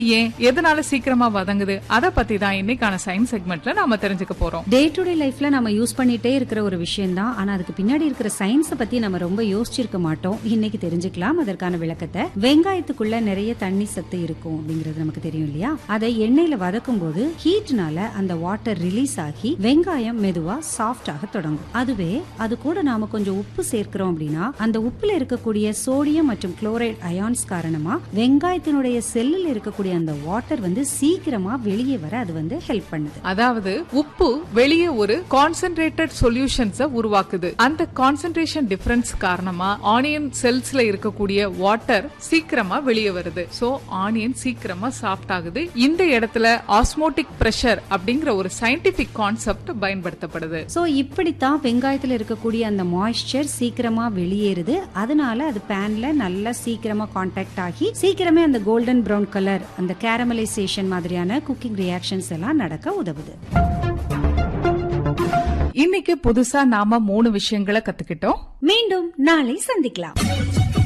ஏன் எதனால சீக்கிரமா வதங்குது அத பத்தி தான் இன்னைக்கான சயின்ஸ் செக்மெண்ட்ல நாம தெரிஞ்சுக்க போறோம் டே டு டே லைஃப்ல நம்ம யூஸ் பண்ணிட்டே இருக்கிற ஒரு விஷயம் தான் ஆனா அதுக்கு பின்னாடி இருக்கிற சயின்ஸ பத்தி நம்ம ரொம்ப யோசிச்சிருக்க மாட்டோம் இன்னைக்கு தெரிஞ்சுக்கலாம் அதற்கான விளக்கத்தை வெங்காயத்துக்குள்ள நிறைய தண்ணி சத்து இருக்கும் அப்படிங்கிறது நமக்கு தெரியும் இல்லையா அதை எண்ணெயில வதக்கும் போது ஹீட்னால அந்த வாட்டர் ரிலீஸ் ஆகி வெங்காயம் மெதுவா சாஃப்ட் ஆக தொடங்கும் அதுவே அது கூட நாம கொஞ்சம் உப்பு சேர்க்கிறோம் அப்படின்னா அந்த உப்புல இருக்கக்கூடிய சோடியம் மற்றும் குளோரைட் அயான்ஸ் காரணமா வெங்காயத்தினுடைய செல்லில் இருக்கக்கூடிய அந்த வாட்டர் வந்து சீக்கிரமா வெளியே வர அது வந்து ஹெல்ப் பண்ணுது அதாவது உப்பு வெளியே ஒரு கான்சென்ட்ரேட்டட் சொல்யூஷன்ஸ உருவாக்குது அந்த கான்சென்ட்ரேஷன் டிஃபரன்ஸ் காரணமா ஆனியன் செல்ஸ்ல இருக்கக்கூடிய வாட்டர் சீக்கிரமா வெளியே வருது சோ ஆனியன் சீக்கிரமா சாஃப்ட் ஆகுது இந்த இடத்துல ஆஸ்மோட்டிக் பிரஷர் அப்படிங்கிற ஒரு சயின்டிபிக் கான்செப்ட் பயன்படுத்தப்படுது சோ இப்படித்தான் வெங்காயத்துல இருக்கக்கூடிய அந்த மாய்ஸ்சர் சீக்கிரமா வெளியேறுது அதனால அது பேன்ல நல்லா சீக்கிரமா காண்டாக்ட் ஆகி சீக்கிரமே அந்த கோல்டன் பிரவுன் கலர் அந்த கேரமலைசேஷன் மாதிரியான குக்கிங் ரியாக்ஷன்ஸ் எல்லாம் நடக்க உதவுது இன்னைக்கு புதுசா நாம மூணு விஷயங்களை கத்துக்கிட்டோம் மீண்டும் நாளை சந்திக்கலாம்